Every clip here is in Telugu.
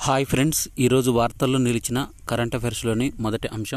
హాయ్ ఫ్రెండ్స్ ఈరోజు వార్తల్లో నిలిచిన కరెంట్ అఫైర్స్లోని మొదటి అంశం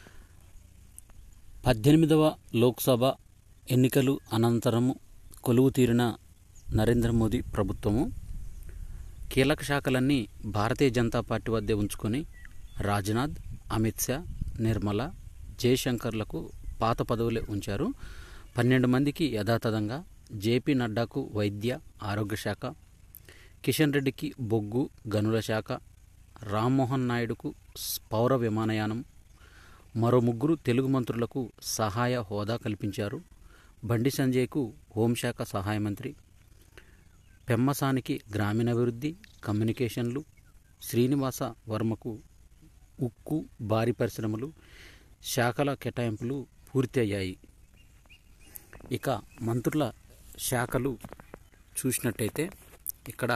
పద్దెనిమిదవ లోక్సభ ఎన్నికలు అనంతరము కొలువు తీరిన నరేంద్ర మోదీ ప్రభుత్వము కీలక శాఖలన్నీ భారతీయ జనతా పార్టీ వద్దే ఉంచుకొని రాజ్నాథ్ అమిత్ షా నిర్మల జయశంకర్లకు పాత పదవులే ఉంచారు పన్నెండు మందికి యథాతథంగా జేపీ నడ్డాకు వైద్య ఆరోగ్య శాఖ కిషన్ రెడ్డికి బొగ్గు గనుల శాఖ రామ్మోహన్ నాయుడుకు స్- పౌర విమానయానం మరో ముగ్గురు తెలుగు మంత్రులకు సహాయ హోదా కల్పించారు బండి సంజయ్కు హోంశాఖ సహాయ మంత్రి పెమ్మసానికి గ్రామీణాభివృద్ధి కమ్యూనికేషన్లు శ్రీనివాస వర్మకు ఉక్కు భారీ పరిశ్రమలు శాఖల కేటాయింపులు పూర్తి అయ్యాయి ఇక మంత్రుల శాఖలు చూసినట్టయితే ఇక్కడ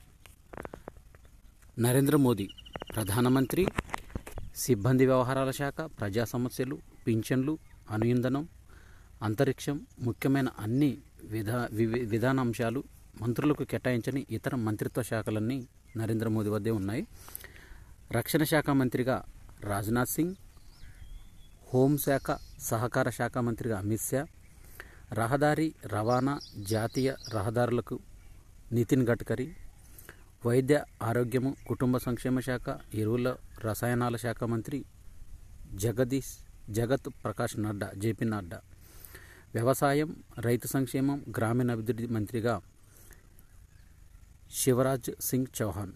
నరేంద్ర మోదీ ప్రధానమంత్రి సిబ్బంది వ్యవహారాల శాఖ ప్రజా సమస్యలు పింఛన్లు అనుయింధనం అంతరిక్షం ముఖ్యమైన అన్ని విధా వివి- విధానాంశాలు మంత్రులకు కేటాయించని ఇతర మంత్రిత్వ శాఖలన్నీ నరేంద్ర మోదీ వద్దే ఉన్నాయి రక్షణ శాఖ మంత్రిగా రాజ్నాథ్ సింగ్ హోంశాఖ సహకార శాఖ మంత్రిగా అమిత్ షా రహదారి రవాణా జాతీయ రహదారులకు నితిన్ గడ్కరీ వైద్య ఆరోగ్యము కుటుంబ సంక్షేమ శాఖ ఎరువుల రసాయనాల శాఖ మంత్రి జగదీష్ జగత్ ప్రకాష్ నడ్డా జేపీ నడ్డా వ్యవసాయం రైతు సంక్షేమం గ్రామీణాభివృద్ధి మంత్రిగా శివరాజ్ సింగ్ చౌహాన్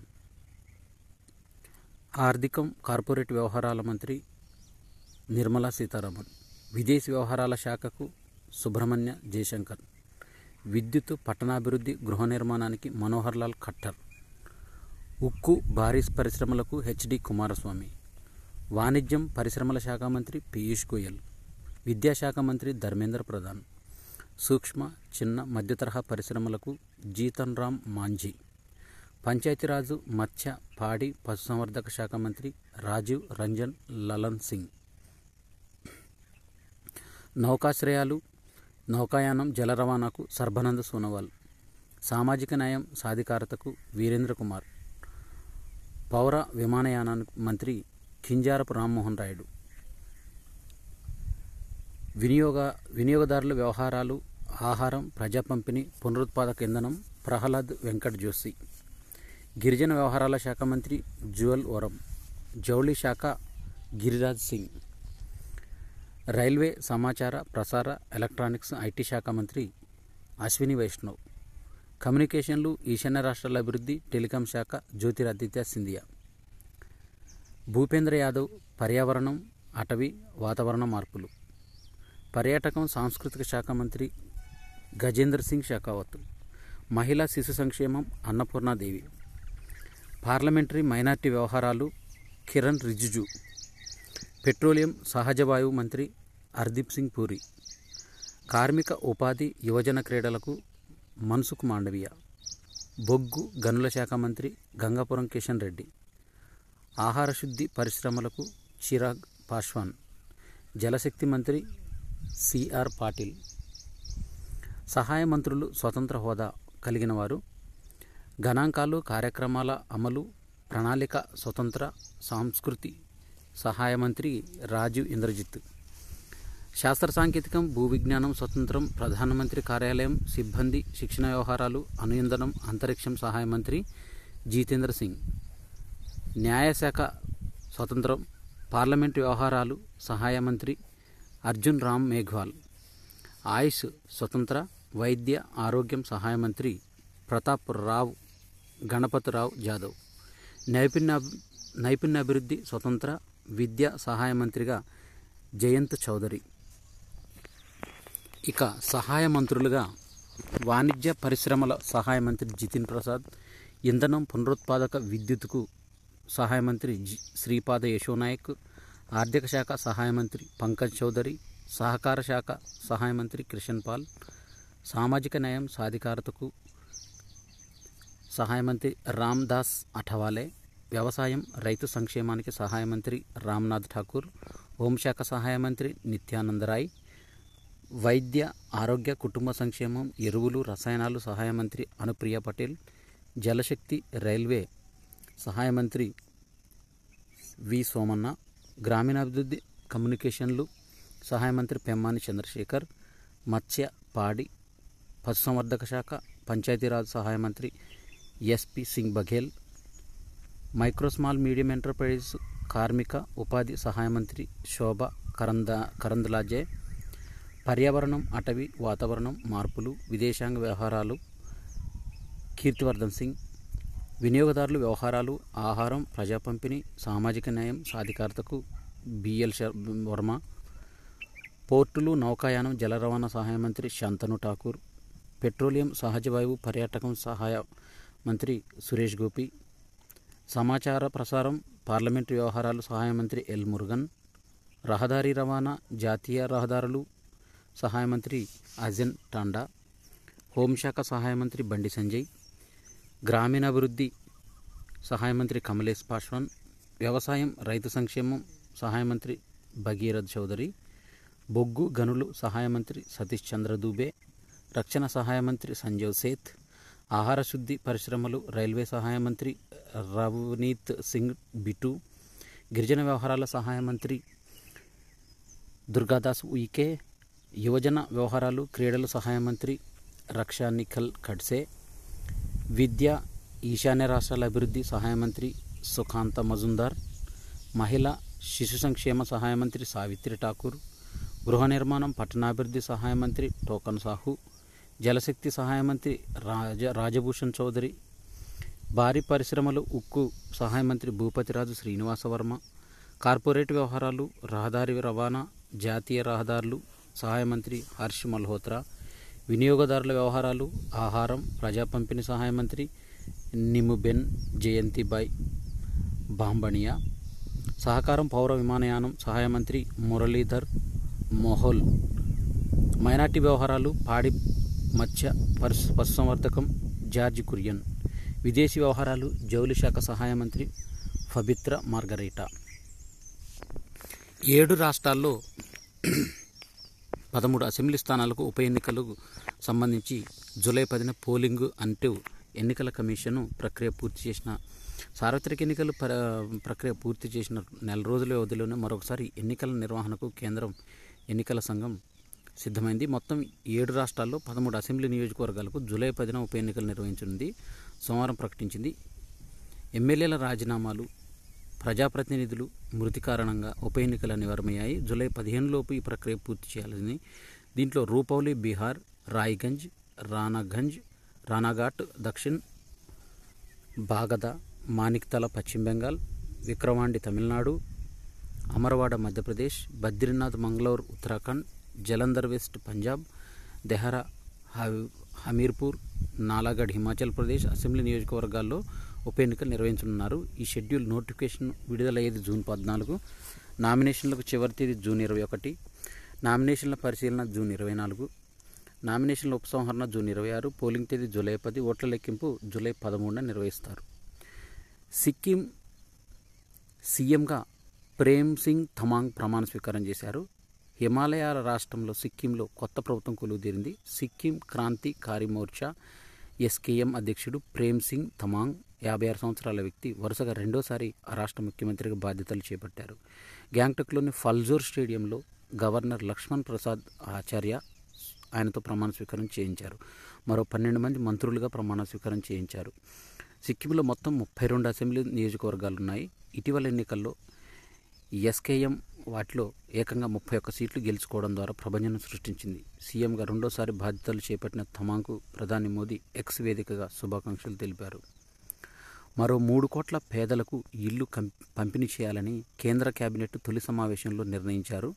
ఆర్థికం కార్పొరేట్ వ్యవహారాల మంత్రి నిర్మలా సీతారామన్ విదేశీ వ్యవహారాల శాఖకు సుబ్రహ్మణ్య జయశంకర్ విద్యుత్ పట్టణాభివృద్ధి గృహ నిర్మాణానికి మనోహర్ లాల్ ఖట్టర్ ఉక్కు భారీ పరిశ్రమలకు హెచ్డి కుమారస్వామి వాణిజ్యం పరిశ్రమల శాఖ మంత్రి పీయూష్ గోయల్ విద్యాశాఖ మంత్రి ధర్మేంద్ర ప్రధాన్ సూక్ష్మ చిన్న మధ్య తరహా పరిశ్రమలకు జీతన్ రామ్ మాంఝీ పంచాయతీరాజు మత్స్య పాడి పశుసంవర్ధక శాఖ మంత్రి రాజీవ్ రంజన్ లలన్ సింగ్ నౌకాశ్రయాలు నౌకాయానం జల రవాణాకు సర్బానంద సోనోవాల్ సామాజిక న్యాయం సాధికారతకు వీరేంద్ర కుమార్ పౌర విమానయానానికి మంత్రి కింజారపు రామ్మోహన్ రాయుడు వినియోగ వినియోగదారుల వ్యవహారాలు ఆహారం ప్రజా పంపిణీ పునరుత్పాదక ఇంధనం ప్రహ్లాద్ వెంకట్ జోషి గిరిజన వ్యవహారాల శాఖ మంత్రి జువల్ ఓరం జౌళి శాఖ గిరిరాజ్ సింగ్ రైల్వే సమాచార ప్రసార ఎలక్ట్రానిక్స్ ఐటీ శాఖ మంత్రి అశ్విని వైష్ణవ్ కమ్యూనికేషన్లు ఈశాన్య రాష్ట్రాల అభివృద్ధి టెలికాం శాఖ జ్యోతిరాదిత్య సింధియా భూపేంద్ర యాదవ్ పర్యావరణం అటవీ వాతావరణ మార్పులు పర్యాటకం సాంస్కృతిక శాఖ మంత్రి గజేంద్ర సింగ్ షెకావత్ మహిళా శిశు సంక్షేమం అన్నపూర్ణాదేవి పార్లమెంటరీ మైనార్టీ వ్యవహారాలు కిరణ్ రిజిజు పెట్రోలియం సహజ వాయువు మంత్రి హర్దీప్ సింగ్ పూరి కార్మిక ఉపాధి యువజన క్రీడలకు మన్సుఖ్ మాండవీయ బొగ్గు గనుల శాఖ మంత్రి గంగాపురం కిషన్ రెడ్డి ఆహార శుద్ధి పరిశ్రమలకు చిరాగ్ పాశ్వాన్ జలశక్తి మంత్రి సిఆర్ పాటిల్ సహాయ మంత్రులు స్వతంత్ర హోదా కలిగిన వారు గణాంకాలు కార్యక్రమాల అమలు ప్రణాళిక స్వతంత్ర సంస్కృతి సహాయ మంత్రి రాజీవ్ ఇంద్రజిత్ శాస్త్ర సాంకేతికం భూ విజ్ఞానం స్వతంత్రం ప్రధానమంత్రి కార్యాలయం సిబ్బంది శిక్షణ వ్యవహారాలు అనుయంధనం అంతరిక్షం సహాయ మంత్రి జితేంద్ర సింగ్ న్యాయశాఖ స్వతంత్రం పార్లమెంటు వ్యవహారాలు సహాయ మంత్రి అర్జున్ రామ్ మేఘ్వాల్ ఆయుష్ స్వతంత్ర వైద్య ఆరోగ్యం సహాయ మంత్రి ప్రతాప్ రావ్ గణపతిరావు జాదవ్ నైపుణ్య నైపుణ్యాభివృద్ధి స్వతంత్ర విద్య సహాయ మంత్రిగా జయంత్ చౌదరి ఇక సహాయ మంత్రులుగా వాణిజ్య పరిశ్రమల సహాయ మంత్రి జితిన్ ప్రసాద్ ఇంధనం పునరుత్పాదక విద్యుత్కు సహాయ మంత్రి జి శ్రీపాద యశోనాయక్ ఆర్థిక శాఖ సహాయ మంత్రి పంకజ్ చౌదరి సహకార శాఖ సహాయ మంత్రి కిషన్ పాల్ సామాజిక న్యాయం సాధికారతకు సహాయ మంత్రి రామ్ దాస్ అఠవాలే వ్యవసాయం రైతు సంక్షేమానికి సహాయ మంత్రి రామ్నాథ్ ఠాకూర్ హోంశాఖ సహాయ మంత్రి నిత్యానందరాయ్ వైద్య ఆరోగ్య కుటుంబ సంక్షేమం ఎరువులు రసాయనాలు సహాయ మంత్రి అనుప్రియ పటేల్ జలశక్తి రైల్వే సహాయ మంత్రి వి సోమన్న గ్రామీణాభివృద్ధి కమ్యూనికేషన్లు సహాయ మంత్రి పెమ్మాని చంద్రశేఖర్ మత్స్య పాడి పశుసంవర్ధక శాఖ పంచాయతీరాజ్ సహాయ మంత్రి SP Singh Baghel micro small medium enterprise కార్మిక ఉపాధి సహాయ మంత్రి శోభ కరంద కరంద్లాజే పర్యావరణం అటవీ వాతావరణం మార్పులు విదేశాంగ వ్యవహారాలు కీర్తివర్ధన్ సింగ్ వినియోగదారుల వ్యవహారాలు ఆహారం ప్రజా పంపిణీ సామాజిక న్యాయం సాధికారతకు బిఎల్ శర్ వర్మ పోర్టులు నౌకాయానం జల రవాణా సహాయ మంత్రి శాంతను ఠాకూర్ పెట్రోలియం సహజ వాయువు పర్యాటకం సహాయ మంత్రి సురేష్ గోపి సమాచార ప్రసారం పార్లమెంటు వ్యవహారాలు సహాయ మంత్రి ఎల్ మురుగన్ రహదారి రవాణా జాతీయ రహదారులు సహాయ మంత్రి అజన్ టాండా హోంశాఖ సహాయ మంత్రి బండి సంజయ్ గ్రామీణాభివృద్ధి సహాయ మంత్రి కమలేష్ పాశ్వాన్ వ్యవసాయం రైతు సంక్షేమం సహాయ మంత్రి భగీరథ్ చౌదరి బొగ్గు గనులు సహాయ మంత్రి సతీష్ చంద్ర దూబే రక్షణ సహాయ మంత్రి సంజయ్ సేత్ ఆహార శుద్ధి పరిశ్రమలు రైల్వే సహాయ మంత్రి రవనీత్ సింగ్ బిటు గిరిజన వ్యవహారాల సహాయ మంత్రి దుర్గాదాస్ ఉయికే యువజన వ్యవహారాలు క్రీడల సహాయ మంత్రి రక్షా నిఖల్ ఖడ్సే విద్య ఈశాన్య రాష్ట్రాల అభివృద్ధి సహాయ మంత్రి సుఖాంత మజుందార్ మహిళా శిశు సంక్షేమ సహాయ మంత్రి సావిత్రి ఠాకూర్ గృహ నిర్మాణం పట్టణాభివృద్ధి సహాయ మంత్రి టోకన్ సాహు జలశక్తి సహాయ మంత్రి రాజ రాజభూషణ్ చౌదరి భారీ పరిశ్రమలు ఉక్కు సహాయ మంత్రి భూపతిరాజు శ్రీనివాసవర్మ కార్పొరేట్ వ్యవహారాలు రహదారి రవాణా జాతీయ రహదారులు సహాయ మంత్రి హర్ష్ మల్హోత్రా వినియోగదారుల వ్యవహారాలు ఆహారం ప్రజా పంపిణీ సహాయ మంత్రి నిముబెన్ జయంతిబాయ్ బాంబణియా సహకారం పౌర విమానయానం సహాయ మంత్రి మురళీధర్ మోహోల్ మైనార్టీ వ్యవహారాలు పాడి మత్స్య పశు పశుసంవర్ధకం జార్జ్ కురియన్ విదేశీ వ్యవహారాలు జౌలి శాఖ సహాయ మంత్రి ఫబిత్ర మార్గరేటా ఏడు రాష్ట్రాల్లో పదమూడు అసెంబ్లీ స్థానాలకు ఉప ఎన్నికలకు సంబంధించి జూలై పదిన పోలింగ్ అంటూ ఎన్నికల కమిషను ప్రక్రియ పూర్తి చేసిన సార్వత్రిక ఎన్నికలు ప్ర ప్రక్రియ పూర్తి చేసిన నెల రోజుల వ్యవధిలోనే మరొకసారి ఎన్నికల నిర్వహణకు కేంద్రం ఎన్నికల సంఘం సిద్ధమైంది మొత్తం ఏడు రాష్ట్రాల్లో పదమూడు అసెంబ్లీ నియోజకవర్గాలకు జూలై పదిన ఉప ఎన్నికలు నిర్వహించనుంది సోమవారం ప్రకటించింది ఎమ్మెల్యేల రాజీనామాలు ప్రజాప్రతినిధులు మృతి కారణంగా ఉప ఎన్నికలు అనివార్యమయ్యాయి జూలై పదిహేను లోపు ఈ ప్రక్రియ పూర్తి చేయాలని దీంట్లో రూపౌలి బీహార్ రాయ్గంజ్ రానాగంజ్ రానాఘాట్ దక్షిణ్ బాగద మానిక్తల పశ్చిమ బెంగాల్ విక్రవాండి తమిళనాడు అమరవాడ మధ్యప్రదేశ్ బద్రీనాథ్ మంగళూరు ఉత్తరాఖండ్ జలంధర్ వెస్ట్ పంజాబ్ దెహరా హ- హమీర్పూర్ నాలాగఢ్ హిమాచల్ ప్రదేశ్ అసెంబ్లీ నియోజకవర్గాల్లో ఉప ఎన్నికలు నిర్వహించనున్నారు ఈ షెడ్యూల్ నోటిఫికేషన్ విడుదలయ్యేది జూన్ పద్నాలుగు నామినేషన్లకు చివరి తేదీ జూన్ ఇరవై ఒకటి నామినేషన్ల పరిశీలన జూన్ ఇరవై నాలుగు నామినేషన్ల ఉపసంహరణ జూన్ ఇరవై ఆరు పోలింగ్ తేదీ జూలై పది ఓట్ల లెక్కింపు జూలై పదమూడున నిర్వహిస్తారు సిక్కిం సీఎంగా ప్రేమ్ సింగ్ థమాంగ్ ప్రమాణ స్వీకారం చేశారు హిమాలయాల రాష్ట్రంలో సిక్కింలో కొత్త ప్రభుత్వం కొలువుదీరింది సిక్కిం క్రాంతి కారి మోర్చా ఎస్కేఎం అధ్యక్షుడు ప్రేమ్ సింగ్ థమాంగ్ యాభై ఆరు సంవత్సరాల వ్యక్తి వరుసగా రెండోసారి ఆ రాష్ట్ర ముఖ్యమంత్రిగా బాధ్యతలు చేపట్టారు గ్యాంగ్టక్లోని ఫల్జోర్ స్టేడియంలో గవర్నర్ లక్ష్మణ్ ప్రసాద్ ఆచార్య ఆయనతో ప్రమాణ స్వీకారం చేయించారు మరో పన్నెండు మంది మంత్రులుగా ప్రమాణ స్వీకారం చేయించారు సిక్కింలో మొత్తం ముప్పై రెండు అసెంబ్లీ నియోజకవర్గాలు ఉన్నాయి ఇటీవల ఎన్నికల్లో ఎస్కేఎం వాటిలో ఏకంగా ముప్పై ఒక్క సీట్లు గెలుచుకోవడం ద్వారా ప్రభంజనం సృష్టించింది సీఎంగా రెండోసారి బాధ్యతలు చేపట్టిన థమాంకు ప్రధాని మోదీ ఎక్స్ వేదికగా శుభాకాంక్షలు తెలిపారు మరో మూడు కోట్ల పేదలకు ఇల్లు కం పంపిణీ చేయాలని కేంద్ర కేబినెట్ తొలి సమావేశంలో నిర్ణయించారు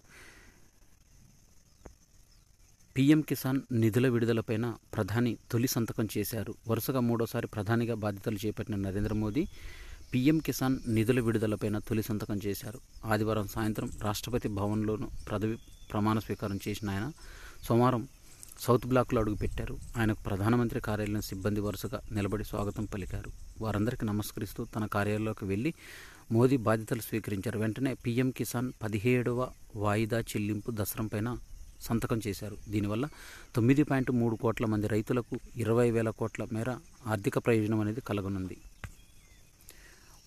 పీఎం కిసాన్ నిధుల విడుదలపైన ప్రధాని తొలి సంతకం చేశారు వరుసగా మూడోసారి ప్రధానిగా బాధ్యతలు చేపట్టిన నరేంద్ర మోదీ పీఎం కిసాన్ నిధుల విడుదలపైన తొలి సంతకం చేశారు ఆదివారం సాయంత్రం రాష్ట్రపతి భవన్లోను పదవి ప్రమాణ స్వీకారం చేసిన ఆయన సోమవారం సౌత్ బ్లాక్లో అడుగుపెట్టారు ఆయనకు ప్రధానమంత్రి కార్యాలయం సిబ్బంది వరుసగా నిలబడి స్వాగతం పలికారు వారందరికీ నమస్కరిస్తూ తన కార్యాలయంలోకి వెళ్ళి మోదీ బాధ్యతలు స్వీకరించారు వెంటనే పీఎం కిసాన్ పదిహేడవ వాయిదా చెల్లింపు దసరంపైన సంతకం చేశారు దీనివల్ల తొమ్మిది పాయింట్ మూడు కోట్ల మంది రైతులకు ఇరవై వేల కోట్ల మేర ఆర్థిక ప్రయోజనం అనేది కలగనుంది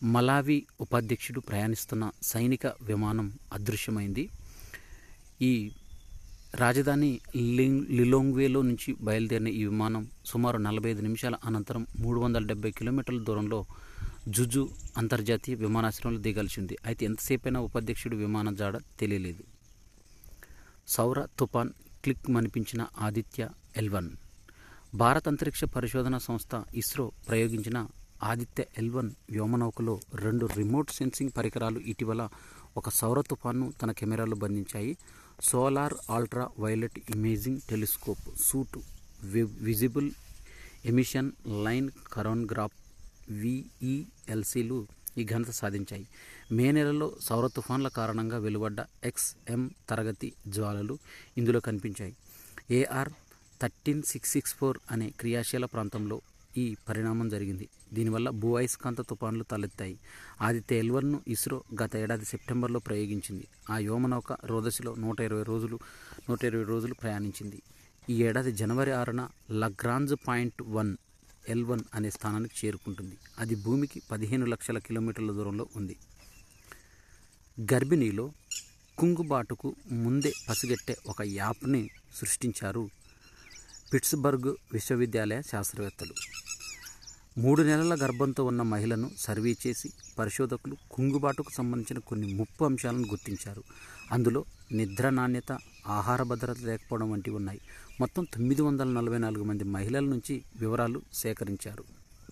మలావి ఉపాధ్యక్షుడు ప్రయాణిస్తున్న సైనిక విమానం అదృశ్యమైంది ఈ రాజధాని లింగ్ లిలోంగ్వేలో నుంచి బయలుదేరిన ఈ విమానం సుమారు నలభై ఐదు నిమిషాల అనంతరం మూడు వందల డెబ్బై కిలోమీటర్ల దూరంలో జుజు అంతర్జాతీయ విమానాశ్రయంలో దిగాల్సి ఉంది అయితే ఎంతసేపైనా ఉపాధ్యక్షుడు విమానం జాడ తెలియలేదు సౌర తుఫాన్ క్లిక్ మనిపించిన ఆదిత్య ఎల్వన్ భారత అంతరిక్ష పరిశోధన సంస్థ ఇస్రో ప్రయోగించిన ఆదిత్య ఎల్వన్ వ్యోమనౌకలో రెండు రిమోట్ సెన్సింగ్ పరికరాలు ఇటీవల ఒక సౌర తుఫాన్ను తన కెమెరాలో బంధించాయి solar ultraviolet imaging telescope suite visible emission line coronagraph విఈఎల్సీలు ఈ ఘనత సాధించాయి మే నెలలో సౌర తుఫాన్ల కారణంగా వెలువడ్డ ఎక్స్ఎం తరగతి జ్వాలలు ఇందులో కనిపించాయి AR thirteen six six four అనే క్రియాశీల ప్రాంతంలో ఈ పరిణామం జరిగింది దీనివల్ల భూ అయస్కాంత తుఫాన్లు తలెత్తాయి ఆదిత్య ఎల్వర్ను ఇస్రో గత ఏడాది సెప్టెంబర్లో ప్రయోగించింది ఆ వ్యోమనౌక రోదసిలో నూట ఇరవై రోజులు నూట ఇరవై రోజులు ప్రయాణించింది ఈ ఏడాది జనవరి ఆరున Lagrange point one L one అనే స్థానానికి చేరుకుంటుంది అది భూమికి పదిహేను లక్షల కిలోమీటర్ల దూరంలో ఉంది గర్భిణీలో కుంగుబాటుకు ముందే పసిగట్టే ఒక యాప్ని సృష్టించారు పిట్స్బర్గ్ విశ్వవిద్యాలయ శాస్త్రవేత్తలు మూడు నెలల గర్భంతో ఉన్న మహిళను సర్వే చేసి పరిశోధకులు కుంగుబాటుకు సంబంధించిన కొన్ని ముప్పు అంశాలను గుర్తించారు అందులో నిద్ర నాణ్యత ఆహార భద్రత లేకపోవడం వంటివి ఉన్నాయి మొత్తం తొమ్మిది వందల నలభై నాలుగు మంది మహిళల నుంచి వివరాలు సేకరించారు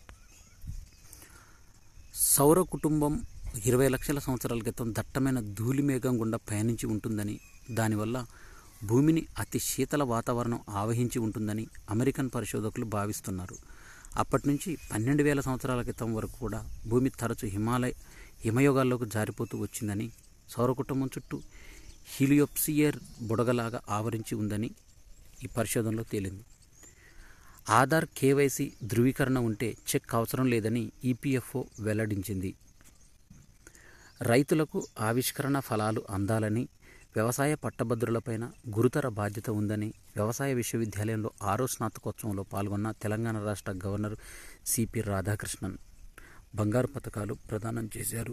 సౌర కుటుంబం ఇరవై లక్షల సంవత్సరాల క్రితం దట్టమైన ధూళి మేఘం గుండా పయనించి ఉంటుందని దానివల్ల భూమిని అతి శీతల వాతావరణం ఆవహించి ఉంటుందని అమెరికన్ పరిశోధకులు భావిస్తున్నారు అప్పటి నుంచి పన్నెండు వేల సంవత్సరాల క్రితం వరకు కూడా భూమి తరచు హిమాలయ హిమయోగాల్లోకి జారిపోతూ వచ్చిందని సౌర కుటుంబం చుట్టూ హీలియోప్సియర్ బుడగలాగా ఆవరించి ఉందని ఈ పరిశోధనలో తేలింది ఆధార్ కేవైసీ ధృవీకరణ ఉంటే చెక్ అవసరం లేదని ఈపీఎఫ్ఓ వెల్లడించింది రైతులకు ఆవిష్కరణ ఫలాలు అందాలని వ్యవసాయ పట్టభద్రులపైన గురుతర బాధ్యత ఉందని వ్యవసాయ విశ్వవిద్యాలయంలో ఆరో స్నాతకోత్సవంలో పాల్గొన్న తెలంగాణ రాష్ట్ర గవర్నర్ సిపి రాధాకృష్ణన్ బంగారు పథకాలు ప్రదానం చేశారు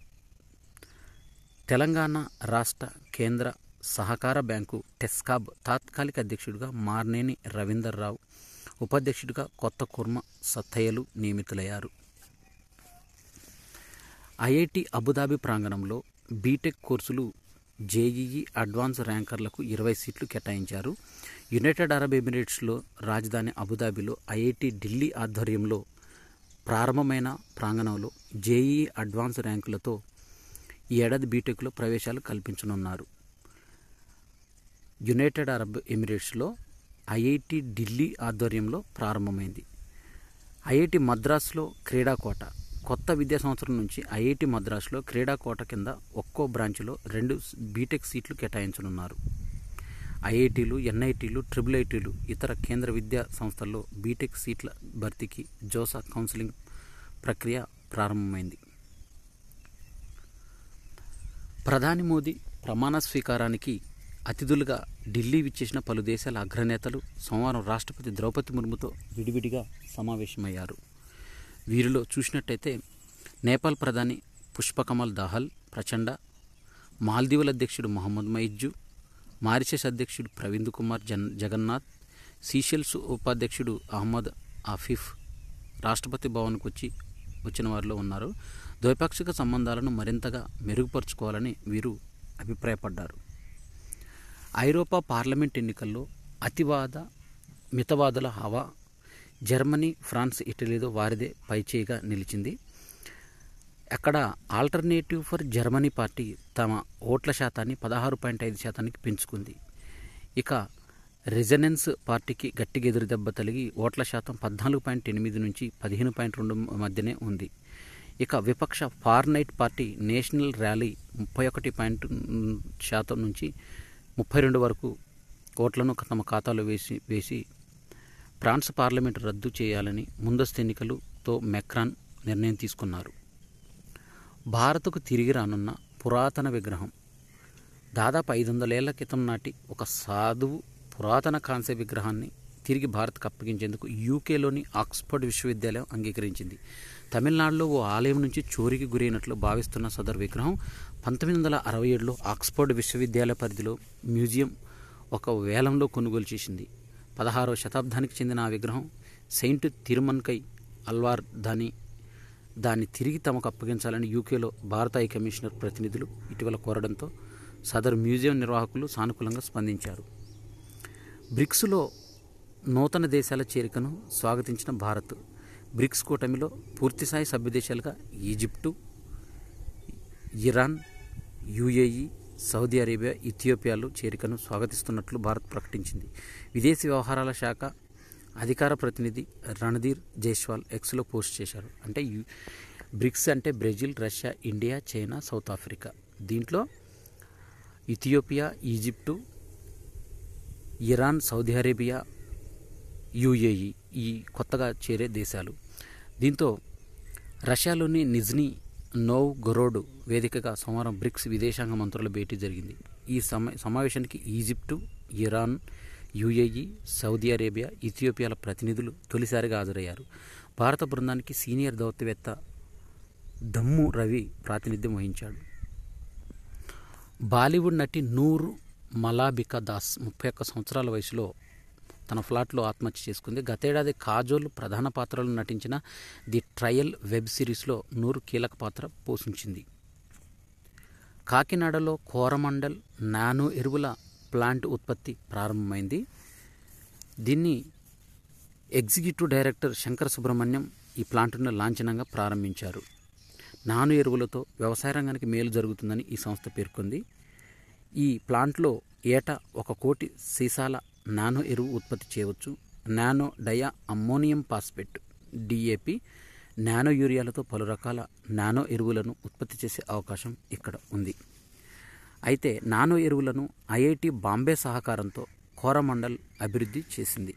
తెలంగాణ రాష్ట్ర కేంద్ర సహకార బ్యాంకు టెస్కాబ్ తాత్కాలిక అధ్యక్షుడిగా మార్నేని రవీందర్ రావు ఉపాధ్యక్షుడిగా కొత్త కుర్మ సత్తయ్యలు నియమితులయ్యారు ఐఐటి అబుదాబి ప్రాంగణంలో బీటెక్ కోర్సులు జేఈఈ అడ్వాన్స్ ర్యాంకర్లకు ఇరవై సీట్లు కేటాయించారు యునైటెడ్ అరబ్ ఎమిరేట్స్లో రాజధాని అబుదాబిలో ఐఐటి ఢిల్లీ ఆధ్వర్యంలో ప్రారంభమైన ప్రాంగణంలో జేఈఈ అడ్వాన్స్ ర్యాంకులతో ఈ ఏడాది బీటెక్లో ప్రవేశాలు కల్పించనున్నారు యునైటెడ్ అరబ్ ఎమిరేట్స్లో ఐఐటి ఢిల్లీ ఆధ్వర్యంలో ప్రారంభమైంది ఐఐటి మద్రాసులో క్రీడాకోట కొత్త విద్యా సంవత్సరం నుంచి ఐఐటి మద్రాసులో క్రీడాకోట కింద ఒక్కో బ్రాంచ్లో రెండు బీటెక్ సీట్లు కేటాయించనున్నారు ఐఐటీలు ఎన్ఐటీలు ట్రిపుల్ ఐటీలు ఇతర కేంద్ర విద్యా సంస్థల్లో బీటెక్ సీట్ల భర్తీకి జోసా కౌన్సిలింగ్ ప్రక్రియ ప్రారంభమైంది ప్రధాని మోదీ ప్రమాణ స్వీకారానికి అతిథులుగా ఢిల్లీ విచ్చేసిన పలు దేశాల అగ్రనేతలు సోమవారం రాష్ట్రపతి ద్రౌపది ముర్ముతో విడివిడిగా సమావేశమయ్యారు వీరిలో చూసినట్టయితే నేపాల్ ప్రధాని పుష్పకమల్ దాహల్ ప్రచండ మాల్దీవుల అధ్యక్షుడు మొహమ్మద్ మైజ్జు మారిషస్ అధ్యక్షుడు ప్రవీణ్ కుమార్ జన్ జగన్నాథ్ సీషెల్స్ ఉపాధ్యక్షుడు అహ్మద్ ఆఫిఫ్ రాష్ట్రపతి భవన్కు వచ్చి వచ్చిన వారిలో ఉన్నారు ద్వైపాక్షిక సంబంధాలను మరింతగా మెరుగుపరుచుకోవాలని వీరు అభిప్రాయపడ్డారు ఐరోపా పార్లమెంట్ ఎన్నికల్లో అతివాద మితవాదుల హవా జర్మనీ ఫ్రాన్స్ ఇటలీలో వారిదే పైచేయిగా నిలిచింది అక్కడ ఆల్టర్నేటివ్ ఫర్ జర్మనీ పార్టీ తమ ఓట్ల శాతాన్ని పదహారు పాయింట్ ఐదు శాతానికి పెంచుకుంది ఇక రెజనెన్స్ పార్టీకి గట్టిగా ఎదురు దెబ్బ తగిలి ఓట్ల శాతం పద్నాలుగు పాయింట్ ఎనిమిది నుంచి పదిహేను పాయింట్ రెండు మధ్యనే ఉంది ఇక విపక్ష ఫార్నైట్ పార్టీ నేషనల్ ర్యాలీ ముప్పై ఒకటి పాయింట్ శాతం నుంచి ముప్పై రెండు వరకు ఓట్లను తమ ఖాతాలో వేసి వేసి ఫ్రాన్స్ పార్లమెంటు రద్దు చేయాలని ముందస్తు ఎన్నికలతో మెక్రాన్ నిర్ణయం తీసుకున్నారు భారత్కు తిరిగి రానున్న పురాతన విగ్రహం దాదాపు ఐదు వందలేళ్ల క్రితం నాటి ఒక సాధువు పురాతన కాంస్య విగ్రహాన్ని తిరిగి భారత్కు అప్పగించేందుకు యూకేలోని ఆక్స్ఫర్డ్ విశ్వవిద్యాలయం అంగీకరించింది తమిళనాడులో ఓ ఆలయం నుంచి చోరీకి గురైనట్లు భావిస్తున్న సదరు విగ్రహం పంతొమ్మిది వందల అరవై ఏడులో ఆక్స్ఫర్డ్ విశ్వవిద్యాలయ పరిధిలో మ్యూజియం ఒక వేలంలో కొనుగోలు చేసింది పదహారవ శతాబ్దానికి చెందిన ఆ విగ్రహం సెయింట్ తిరుమన్కై అల్వార్ దాని దాన్ని తిరిగి తమకు అప్పగించాలని యూకేలో భారత హై కమిషనర్ ప్రతినిధులు ఇటీవల కోరడంతో సదరు మ్యూజియం నిర్వాహకులు సానుకూలంగా స్పందించారు బ్రిక్స్లో నూతన దేశాల చేరికను స్వాగతించిన భారత్ బ్రిక్స్ కూటమిలో పూర్తిస్థాయి సభ్యదేశాలుగా Egypt Iran UAE Saudi Arabia ఇథియోపియాలు చేరికను స్వాగతిస్తున్నట్లు భారత్ ప్రకటించింది విదేశీ వ్యవహారాల శాఖ అధికార ప్రతినిధి రణధీర్ జైస్వాల్ ఎక్స్లో పోస్ట్ చేశారు అంటే యు బ్రిక్స్ అంటే Brazil Russia India China South Africa దీంట్లో Ethiopia Egypt Iran Saudi Arabia UAE ఈ కొత్తగా చేరే దేశాలు దీంతో రష్యాలోని నిజ్నీ నోవ్ గొరోడ్ వేదికగా సోమవారం బ్రిక్స్ విదేశాంగ మంత్రుల భేటీ జరిగింది ఈ సమ సమావేశానికి Egypt Iran UAE Saudi Arabia ఇథియోపియాల ప్రతినిధులు తొలిసారిగా హాజరయ్యారు భారత బృందానికి సీనియర్ దౌత్యవేత్త దమ్ము రవి ప్రాతినిధ్యం వహించాడు బాలీవుడ్ నటి నూర్ మలాబికా దాస్ ముప్పై ఒక్క సంవత్సరాల వయసులో తన ఫ్లాట్లో ఆత్మహత్య చేసుకుంది గతేడాది కాజోల్ ప్రధాన పాత్రలో నటించిన ది ట్రయల్ వెబ్ సిరీస్లో నూరు కీలక పాత్ర పోషించింది కాకినాడలో కోరమండల్ నానో ఎరువుల ప్లాంట్ ఉత్పత్తి ప్రారంభమైంది దీన్ని ఎగ్జిక్యూటివ్ డైరెక్టర్ శంకర సుబ్రహ్మణ్యం ఈ ప్లాంట్ను లాంఛనంగా ప్రారంభించారు నాను ఎరువులతో వ్యవసాయ రంగానికి మేలు జరుగుతుందని ఈ సంస్థ పేర్కొంది ఈ ప్లాంట్లో ఏటా ఒక కోటి సీసాల నానో ఎరువు ఉత్పత్తి చేయవచ్చు nano diammonium phosphate DAP nano యూరియాలతో పలు రకాల నానో ఎరువులను ఉత్పత్తి చేసే అవకాశం ఇక్కడ ఉంది అయితే నానో ఎరువులను ఐఐటి బాంబే సహకారంతో కోరమండల్ అభివృద్ధి చేసింది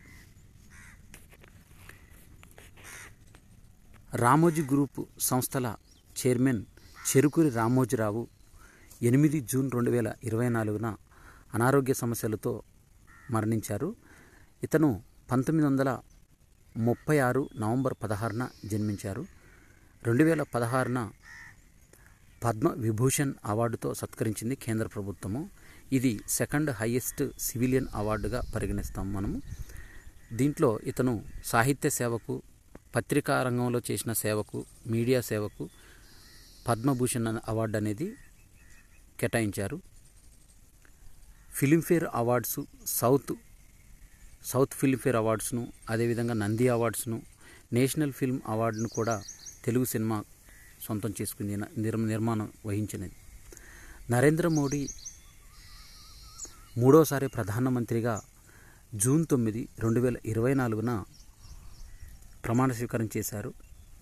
రామోజీ గ్రూప్ సంస్థల చైర్మన్ చెరుకూరి రామోజీరావు ఎనిమిది జూన్ రెండు వేల ఇరవై నాలుగున అనారోగ్య సమస్యలతో మరణించారు ఇతను పంతొమ్మిది వందల ముప్పై ఆరు నవంబర్ పదహారున జన్మించారు రెండు వేల పదహారున పద్మ విభూషణ్ అవార్డుతో సత్కరించింది కేంద్ర ప్రభుత్వము ఇది సెకండ్ హైయెస్ట్ సివిలియన్ అవార్డుగా పరిగణిస్తాం మనము దీంట్లో ఇతను సాహిత్య సేవకు పత్రికా రంగంలో చేసిన సేవకు మీడియా సేవకు పద్మభూషణ్ అనే అవార్డు అనేది కేటాయించారు Filmfare awards South South Filmfare అవార్డ్స్ను అదేవిధంగా నంది అవార్డ్స్ను నేషనల్ ఫిల్మ్ అవార్డును కూడా తెలుగు సినిమా సొంతం చేసుకుంది నిర్ నిర్మాణం వహించినది నరేంద్ర మోడీ మూడోసారి ప్రధానమంత్రిగా జూన్ తొమ్మిది రెండు వేల ఇరవై నాలుగున ప్రమాణ స్వీకారం చేశారు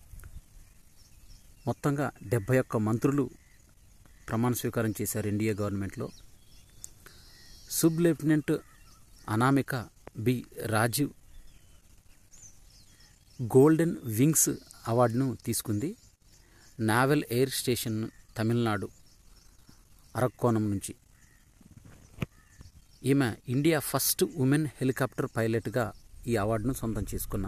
మొత్తంగా డెబ్బై ఒక్క మంత్రులు ప్రమాణ స్వీకారం చేశారు ఇండియా గవర్నమెంట్లో sub lieutenant Anamika B Rajiv golden wings అవార్డును తీసుకుంది naval air station Tamil Nadu Arakkonam నుంచి ఈమె ఇండియా ఫస్ట్ ఉమెన్ హెలికాప్టర్ పైలట్గా ఈ అవార్డును సొంతం చేసుకున్న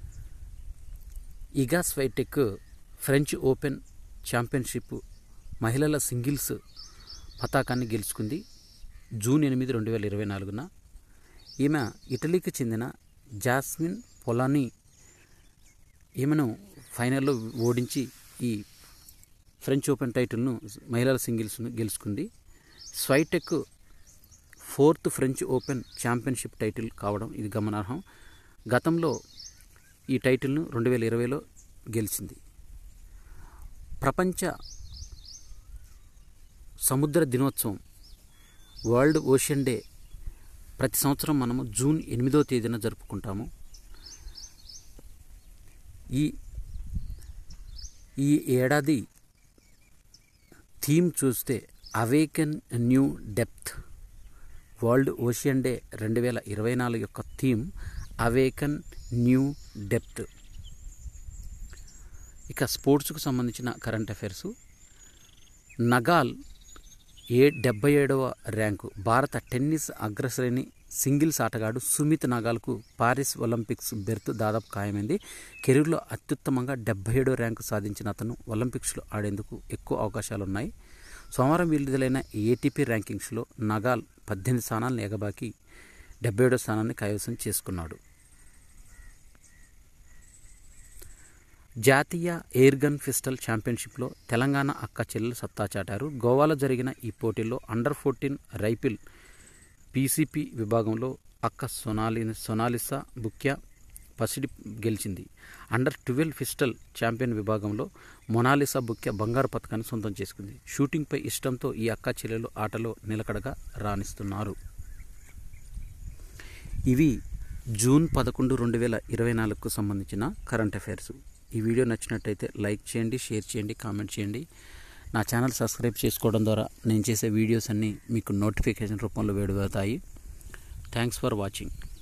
Iga Swiatek French Open championship మహిళల సింగిల్స్ పతాకాన్ని గెలుచుకుంది జూన్ ఎనిమిది రెండు వేల ఇరవై నాలుగున ఈమె ఇటలీకి చెందిన జాస్మిన్ పొలానీ ఈమెను ఫైనల్లో ఓడించి ఈ ఫ్రెంచ్ ఓపెన్ టైటిల్ను మహిళల సింగిల్స్ను గెలుచుకుంది Swiatek fourth French Open championship title కావడం ఇది గమనార్హం గతంలో ఈ టైటిల్ను రెండు వేల ఇరవైలో గెలిచింది ప్రపంచ సముద్ర దినోత్సవం వరల్డ్ ఓషన్ డే ప్రతి సంవత్సరం మనము జూన్ ఎనిమిదో తేదీన జరుపుకుంటాము ఈ ఈ ఏడాది థీమ్ చూస్తే awaken new depth world ocean day రెండు వేల ఇరవై నాలుగు యొక్క థీమ్ అవేకన్ న్యూ డెప్త్ ఇక స్పోర్ట్స్కు సంబంధించిన కరెంట్ అఫైర్స్ నగాల్ ఏ డెబ్బై ఏడవ ర్యాంకు భారత టెన్నిస్ అగ్రశ్రేణి సింగిల్స్ ఆటగాడు సుమిత్ నాగాల్కు పారిస్ ఒలింపిక్స్ బెర్త్ దాదాపు ఖాయమైంది కెరీర్లో అత్యుత్తమంగా డెబ్బై ఏడో ర్యాంకు సాధించిన అతను ఒలింపిక్స్లో ఆడేందుకు ఎక్కువ అవకాశాలున్నాయి సోమవారం విడుదలైన ఏటీపీ ర్యాంకింగ్స్లో నగాల్ పద్దెనిమిది స్థానాలను ఎగబాకి డెబ్బై ఏడో స్థానాన్ని కైవసం చేసుకున్నాడు జాతీయ ఎయిర్ గన్ పిస్టల్ ఛాంపియన్షిప్లో తెలంగాణ అక్క చెల్లెలు సత్తా చాటారు గోవాలో జరిగిన ఈ పోటీల్లో అండర్ ఫోర్టీన్ రైఫిల్ పీసీపీ విభాగంలో అక్క సొనాలి సొనాలిసా బుక్యా పసిడి గెలిచింది అండర్ ట్వెల్వ్ పిస్టల్ ఛాంపియన్ విభాగంలో మొనాలిసా బుక్య బంగారు పథకాన్ని సొంతం చేసుకుంది షూటింగ్పై ఇష్టంతో ఈ అక్క చెల్లెలు ఆటలో నిలకడగా రాణిస్తున్నారు ఇవి జూన్ పదకొండు రెండు వేల ఇరవై నాలుగుకు సంబంధించిన కరెంట్ అఫైర్స్ ఈ వీడియో నచ్చినట్టయితే లైక్ చేయండి షేర్ చేయండి కామెంట్ చేయండి నా ఛానల్ సబ్స్క్రైబ్ చేసుకోవడం ద్వారా నేను చేసే వీడియోస్ అన్నీ మీకు నోటిఫికేషన్ రూపంలో వేడిపోతాయి థ్యాంక్స్ ఫర్ వాచింగ్